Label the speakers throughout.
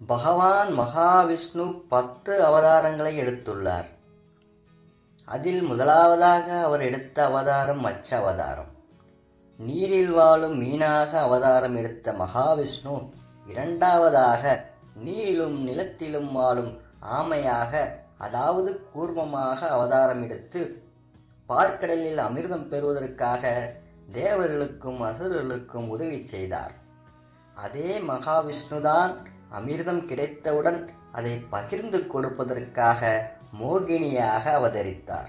Speaker 1: பகவான் மகாவிஷ்ணு பத்து அவதாரங்களை எடுத்துள்ளார் அதில் முதலாவதாக அவர் எடுத்த அவதாரம் மச்ச அவதாரம் நீரில் வாழும் மீனாக அவதாரம் எடுத்த மகாவிஷ்ணு இரண்டாவதாக நீரிலும் நிலத்திலும் வாழும் ஆமையாக அதாவது கூர்மமாக அவதாரம் எடுத்து பார்க்கடலில் அமிர்தம் பெறுவதற்காக தேவர்களுக்கும் அசுரர்களுக்கும் உதவி செய்தார் அதே மகாவிஷ்ணுதான் அமிர்தம் கிடைத்தவுடன் அதை பகிர்ந்து கொடுப்பதற்காக மோகினியாக அவதரித்தார்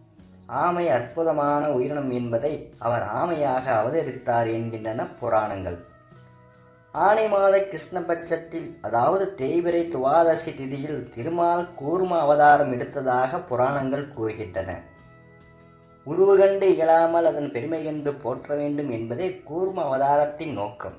Speaker 1: ஆமை அற்புதமான உயிரினம் என்பதை அவர் ஆமையாக அவதரித்தார் என்கின்றன புராணங்கள் ஆனை மாத கிருஷ்ணபட்சத்தில் அதாவது தேய்பிரை துவாதசி திதியில் திருமால் கூர்ம அவதாரம் எடுத்ததாக புராணங்கள் கூறுகின்றன உருவு கண்டு இயலாமல் அதன் பெருமை கண்டு போற்ற வேண்டும் என்பதே கூர்ம அவதாரத்தின் நோக்கம்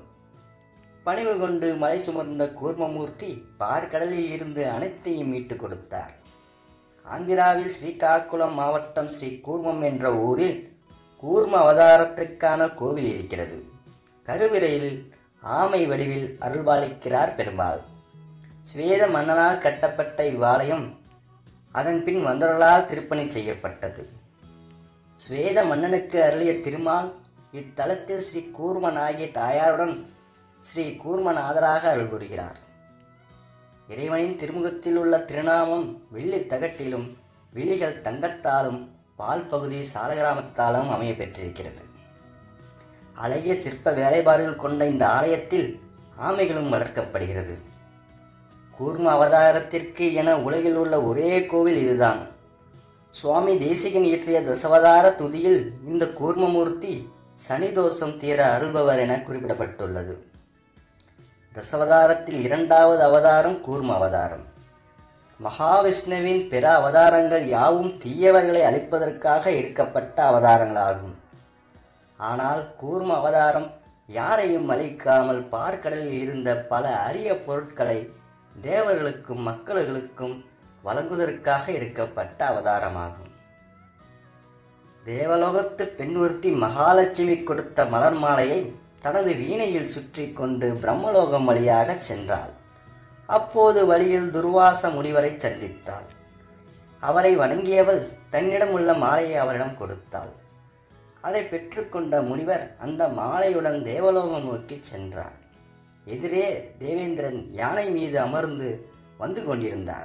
Speaker 1: பணிவு கொண்டு மலை சுமர்ந்த கூர்மமூர்த்தி பார்க்கடலில் இருந்து அனைத்தையும் மீட்டுக் கொடுத்தார் ஆந்திராவில் ஸ்ரீகாக்குளம் மாவட்டம் ஸ்ரீ கூர்மம் என்ற ஊரில் கூர்ம அவதாரத்திற்கான கோவில் இருக்கிறது கருவிரையில் ஆமை வடிவில் அருள்பாலிக்கிறார் பெருமாள் ஸ்வேத மன்னனால் கட்டப்பட்ட இவ்வாலயம் அதன் பின் வந்தவர்களால் திருப்பணி செய்யப்பட்டது ஸ்வேத மன்னனுக்கு அருளிய திருமால் இத்தலத்தில் ஸ்ரீ கூர்மனாகிய தாயாருடன் ஸ்ரீ கூர்மநாதராக அருள் புரிகிறார் இறைவனின் திருமுகத்தில் உள்ள திருநாமம் வெள்ளி தகட்டிலும் விழிகள் தங்கத்தாலும் பால் பகுதி சாலகிராமத்தாலும் அமைய பெற்றிருக்கிறது அழகிய சிற்ப வேலைப்பாடுகள் கொண்ட இந்த ஆலயத்தில் ஆமைகளும் வளர்க்கப்படுகிறது கூர்ம அவதாரத்திற்கு என உலகில் உள்ள ஒரே கோவில் இதுதான் சுவாமி தேசிகன் இயற்றிய தசவதார துதியில் இந்த கூர்மமூர்த்தி சனி தோஷம் தீர அருள்பவர் என குறிப்பிடப்பட்டுள்ளது தசவதாரத்தில் இரண்டாவது அவதாரம் கூர்ம அவதாரம் மகாவிஷ்ணுவின் பிற அவதாரங்கள் யாவும் தீயவர்களை அழிப்பதற்காக எடுக்கப்பட்ட அவதாரங்களாகும் ஆனால் கூர்ம அவதாரம் யாரையும் அழிக்காமல் பார்க்கடலில் இருந்த பல அரிய பொருட்களை தேவர்களுக்கும் மக்களுக்கும் வழங்குவதற்காக எடுக்கப்பட்ட அவதாரமாகும் தேவலோகத்து பெண் ஒருத்தி மகாலட்சுமி கொடுத்த மலர் மாலையை தனது வீணையில் சுற்றி கொண்டு பிரம்மலோகம் வழியாக சென்றாள் அப்போது வழியில் துர்வாச முனிவரை சந்தித்தாள் அவரை வணங்கியவள் தன்னிடம் உள்ள மாலையை அவரிடம் கொடுத்தாள் அதை பெற்றுக்கொண்ட முனிவர் அந்த மாலையுடன் தேவலோகம் நோக்கி சென்றார் எதிரே தேவேந்திரன் யானை மீது அமர்ந்து வந்து கொண்டிருந்தார்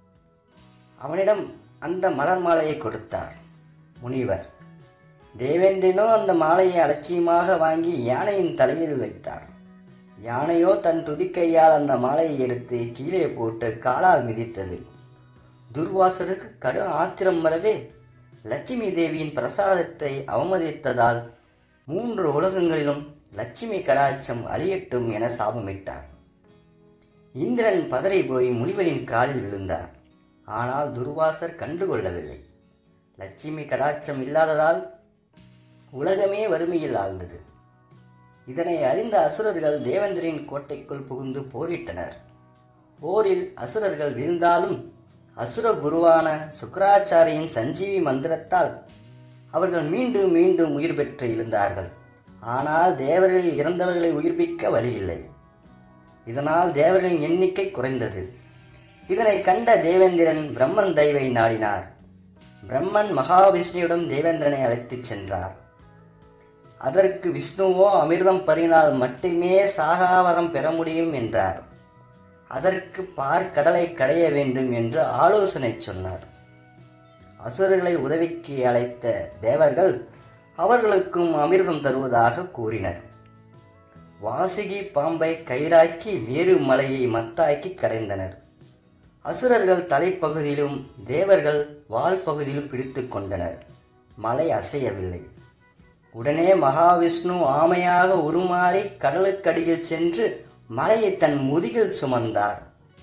Speaker 1: அவனிடம் அந்த மலர் மாலையை கொடுத்தார் முனிவர் தேவேந்திரனோ அந்த மாலையை அலட்சியமாக வாங்கி யானையின் தலையில் வைத்தார் யானையோ தன் துதிக்கையால் அந்த மாலையை எடுத்து கீழே போட்டு காலால் மிதித்தது துர்வாசருக்கு கடும் ஆத்திரம் வரவே லட்சுமி தேவியின் பிரசாதத்தை அவமதித்ததால் மூன்று உலகங்களிலும் லட்சுமி கடாட்சம் அழியட்டும் என சாபமிட்டார் இந்திரன் பதறி போய் முனிவரின் காலில் விழுந்தார் ஆனால் துர்வாசர் கண்டுகொள்ளவில்லை லட்சுமி கடாட்சம் இல்லாததால் உலகமே வறுமையில் ஆழ்ந்தது இதனை அறிந்த அசுரர்கள் தேவேந்திரின் கோட்டைக்குள் புகுந்து போரிட்டனர் போரில் அசுரர்கள் வீழ்ந்தாலும் அசுர குருவான சுக்கராச்சாரியின் சஞ்சீவி மந்திரத்தால் அவர்கள் மீண்டும் மீண்டும் உயிர் பெற்று எழுந்தார்கள் ஆனால் தேவர்களில் இறந்தவர்களை உயிர்ப்பிக்க வழி இல்லை இதனால் தேவர்களின் எண்ணிக்கை குறைந்தது இதனை கண்ட தேவேந்திரன் பிரம்மன் தெய்வை நாடினார் பிரம்மன் மகாவிஷ்ணுவிடம் தேவேந்திரனை அழைத்துச் சென்றார் அதற்கு விஷ்ணுவோ அமிர்தம் பறினால் மட்டுமே சாகாவரம் பெற முடியும் என்றார் அதற்கு பார்க்கடலை கடைய வேண்டும் என்று ஆலோசனை சொன்னார் அசுரர்களை உதவிக்கு அழைத்த தேவர்கள் அவர்களுக்கும் அமிர்தம் தருவதாக கூறினர் வாசுகி பாம்பை கயிறாக்கி மேரு மலையை மத்தாக்கி கடைந்தனர் அசுரர்கள் தலைப்பகுதியிலும் தேவர்கள் வால் பகுதியிலும் பிடித்து கொண்டனர் மலை அசையவில்லை உடனே மகாவிஷ்ணு ஆமையாக உருமாறி கடலுக்கடியில் சென்று மலையை தன் முதுகில் சுமந்தார்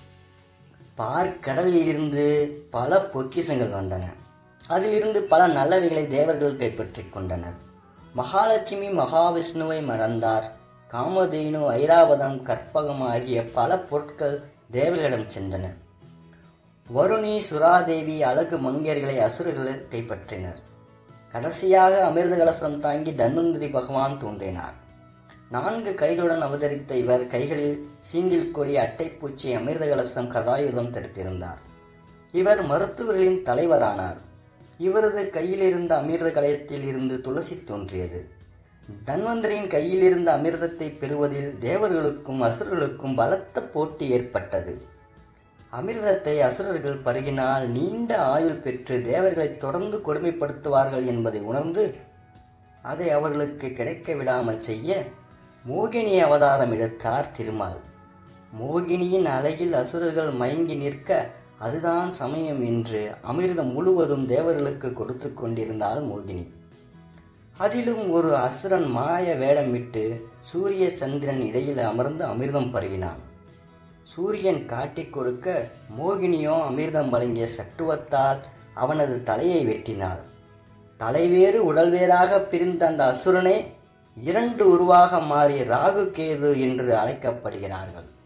Speaker 1: பார்க்கடலில் இருந்து பல பொக்கிசங்கள் வந்தன அதிலிருந்து பல நல்லவைகளை தேவர்கள் கைப்பற்றிக் கொண்டனர் மகாலட்சுமி மகாவிஷ்ணுவை மறந்தார் காமதேனு ஐராவதம் கற்பகம் ஆகிய பல பொருட்கள் தேவர்களிடம் சென்றன வருணி சுராதேவி அழகு மங்கையர்களை அசுரர்கள் கைப்பற்றினர் கடைசியாக அமிர்த கலசம் தாங்கி தன்வந்திரி பகவான் தோன்றினார் நான்கு கைகளுடன் அவதரித்த இவர் கைகளில் சீங்கில் கொடி அட்டைப்பூச்சி அமிர்த கலசம் கதாயுதம் தரித்திருந்தார் இவர் மருத்துவர்களின் தலைவரானார் இவரது கையிலிருந்த அமிர்த கலயத்தில் இருந்து துளசி தோன்றியது தன்வந்தரின் கையிலிருந்த அமிர்தத்தை பெறுவதில் தேவர்களுக்கும் அசுரர்களுக்கும் பலத்த போட்டி ஏற்பட்டது அமிர்தத்தை அசுரர்கள் பருகினால் நீண்ட ஆயுள் பெற்று தேவர்களை தொடர்ந்து கொடுமைப்படுத்துவார்கள் என்பதை உணர்ந்து அதை அவர்களுக்கு கிடைக்க விடாமல் செய்ய மோகினி அவதாரம் எடுத்தார் திருமால் மோகினியின் அழகில் அசுரர்கள் மயங்கி நிற்க அதுதான் சமயம் என்று அமிர்தம் முழுவதும் தேவர்களுக்கு கொடுத்து கொண்டிருந்தாள் மோகினி அதிலும் ஒரு அசுரன் மாய வேடமிட்டு சூரிய சந்திரன் இடையில் அமர்ந்து அமிர்தம் பருகினான் சூரியன் காட்டிக் கொடுக்க மோகினியோ அமிர்தம் வழங்கிய சட்டுவத்தால் அவனது தலையை வெட்டினாள் தலைவேறு உடல் வேறாக பிரிந்த அந்த அசுரனே இரண்டு உருவாக மாறி ராகு கேது என்று அழைக்கப்படுகிறார்கள்